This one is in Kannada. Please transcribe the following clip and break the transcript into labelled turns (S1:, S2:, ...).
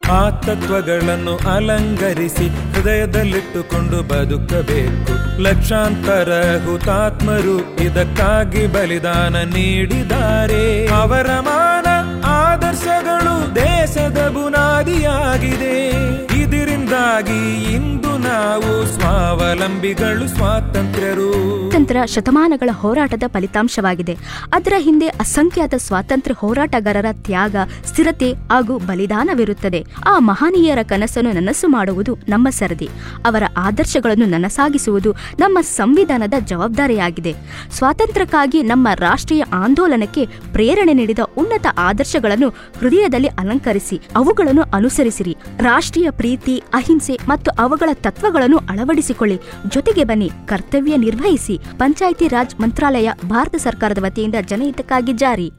S1: ಆ ತತ್ವಗಳನ್ನು ಅಲಂಕರಿಸಿ ಹೃದಯದಲ್ಲಿಟ್ಟುಕೊಂಡು ಬದುಕಬೇಕು ಲಕ್ಷಾಂತರ ಹುತಾತ್ಮರು ಇದಕ್ಕಾಗಿ ಬಲಿದಾನ ನೀಡಿದ್ದಾರೆ ಅವರ ಮಾನ ಆದರ್ಶಗಳು ದೇಶದ ಬುನಾದಿಯಾಗಿದೆ ಇದರಿಂದಾಗಿ ಇಂದು ನಾವು ಸ್ವಾವಲಂಬಿಗಳು ಸ್ವಾತಂತ್ರ್ಯರು
S2: ಸ್ವಾತಂತ್ರ್ಯ ಶತಮಾನಗಳ ಹೋರಾಟದ ಫಲಿತಾಂಶವಾಗಿದೆ ಅದರ ಹಿಂದೆ ಅಸಂಖ್ಯಾತ ಸ್ವಾತಂತ್ರ್ಯ ಹೋರಾಟಗಾರರ ತ್ಯಾಗ ಸ್ಥಿರತೆ ಹಾಗೂ ಬಲಿದಾನವಿರುತ್ತದೆ ಆ ಮಹನೀಯರ ಕನಸನ್ನು ನನಸು ಮಾಡುವುದು ನಮ್ಮ ಸರದಿ ಅವರ ಆದರ್ಶಗಳನ್ನು ನನಸಾಗಿಸುವುದು ನಮ್ಮ ಸಂವಿಧಾನದ ಜವಾಬ್ದಾರಿಯಾಗಿದೆ ಸ್ವಾತಂತ್ರ್ಯಕ್ಕಾಗಿ ನಮ್ಮ ರಾಷ್ಟ್ರೀಯ ಆಂದೋಲನಕ್ಕೆ ಪ್ರೇರಣೆ ನೀಡಿದ ಉನ್ನತ ಆದರ್ಶಗಳನ್ನು ಹೃದಯದಲ್ಲಿ ಅಲಂಕರಿಸಿ ಅವುಗಳನ್ನು ಅನುಸರಿಸಿರಿ ರಾಷ್ಟ್ರೀಯ ಪ್ರೀತಿ ಅಹಿಂಸೆ ಮತ್ತು ಅವುಗಳ ತತ್ವಗಳನ್ನು ಅಳವಡಿಸಿಕೊಳ್ಳಿ ಜೊತೆಗೆ ಬನ್ನಿ ಕರ್ತವ್ಯ ನಿರ್ವಹಿಸಿ ಪಂಚಾಯಿತಿ ರಾಜ್ ಮಂತ್ರಾಲಯ ಭಾರತ ಸರ್ಕಾರದ ವತಿಯಿಂದ ಜನಹಿತಕ್ಕಾಗಿ ಜಾರಿ